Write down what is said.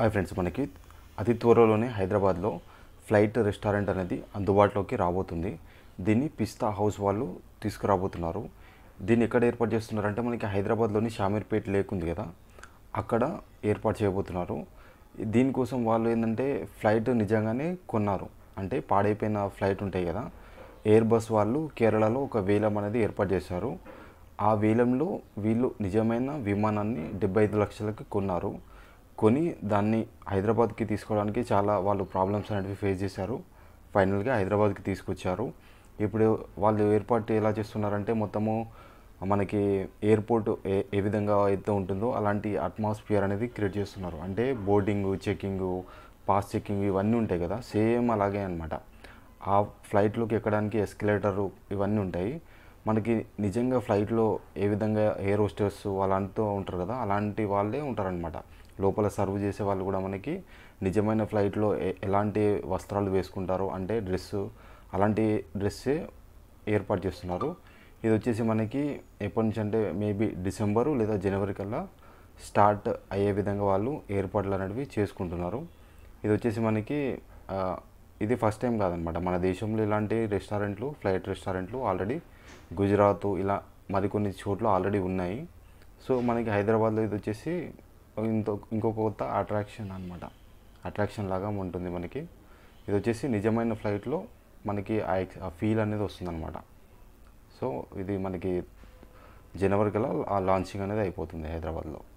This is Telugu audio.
హాయ్ ఫ్రెండ్స్ మనకి అతి త్వరలోనే హైదరాబాద్లో ఫ్లైట్ రెస్టారెంట్ అనేది అందుబాటులోకి రాబోతుంది దీన్ని పిస్తా హౌస్ వాళ్ళు తీసుకురాబోతున్నారు దీన్ని ఎక్కడ ఏర్పాటు చేస్తున్నారంటే మనకి హైదరాబాద్లోని షామీర్పేట్ లేక్ ఉంది కదా అక్కడ ఏర్పాటు చేయబోతున్నారు దీనికోసం వాళ్ళు ఏంటంటే ఫ్లైట్ నిజంగానే కొన్నారు అంటే పాడైపోయిన ఫ్లైట్ ఉంటాయి కదా ఎయిర్ బస్ వాళ్ళు కేరళలో ఒక వేలం అనేది ఏర్పాటు చేశారు ఆ వేలంలో వీళ్ళు నిజమైన విమానాన్ని డెబ్బై ఐదు లక్షలకి కొన్నారు కొని దాన్ని హైదరాబాద్కి తీసుకోవడానికి చాలా వాళ్ళు ప్రాబ్లమ్స్ అనేవి ఫేస్ చేశారు ఫైనల్గా హైదరాబాద్కి తీసుకొచ్చారు ఇప్పుడు వాళ్ళు ఏర్పాటు ఎలా చేస్తున్నారంటే మొత్తము మనకి ఎయిర్పోర్ట్ ఏ ఏ విధంగా అయితే ఉంటుందో అలాంటి అట్మాస్ఫియర్ అనేది క్రియేట్ చేస్తున్నారు అంటే బోర్డింగ్ చెకింగ్ పాస్ చెకింగ్ ఇవన్నీ ఉంటాయి కదా సేమ్ అలాగే అనమాట ఆ ఫ్లైట్లోకి ఎక్కడానికి ఎస్కలేటరు ఇవన్నీ ఉంటాయి మనకి నిజంగా ఫ్లైట్లో ఏ విధంగా ఎయిర్ హోస్టర్స్ వాళ్ళంతా ఉంటారు కదా అలాంటి వాళ్ళే ఉంటారనమాట లోపల సర్వ్ చేసే వాళ్ళు కూడా మనకి నిజమైన ఫ్లైట్లో ఎ- ఎలాంటి వస్త్రాలు వేసుకుంటారో అంటే డ్రెస్ అలాంటి డ్రెస్సే ఏర్పాటు చేస్తున్నారు ఇది వచ్చేసి మనకి ఎప్పటి నుంచి అంటే మేబీ డిసెంబరు లేదా జనవరి కల్లా స్టార్ట్ అయ్యే విధంగా వాళ్ళు ఏర్పాట్లు అనేవి చేసుకుంటున్నారు ఇది వచ్చేసి మనకి ఆ, ఇది ఫస్ట్ టైం కాదనమాట మన దేశంలో ఇలాంటి రెస్టారెంట్లు ఫ్లైట్ రెస్టారెంట్లు ఆల్రెడీ గుజరాత్ ఇలా మరికొన్ని చోట్ల ఆల్రెడీ ఉన్నాయి సో మనకి హైదరాబాద్లో ఇది వచ్చేసి ఇంకో ఇంకొక కొత్త అట్రాక్షన్ అనమాట అట్రాక్షన్ లాగా ఉంటుంది మనకి ఇది వచ్చేసి నిజమైన ఫ్లైట్లో మనకి ఆ ఎక్స్ ఆ ఫీల్ అనేది వస్తుందన్నమాట సో ఇది మనకి జనవరి కల్లా ఆ లాంచింగ్ అనేది అయిపోతుంది హైదరాబాద్లో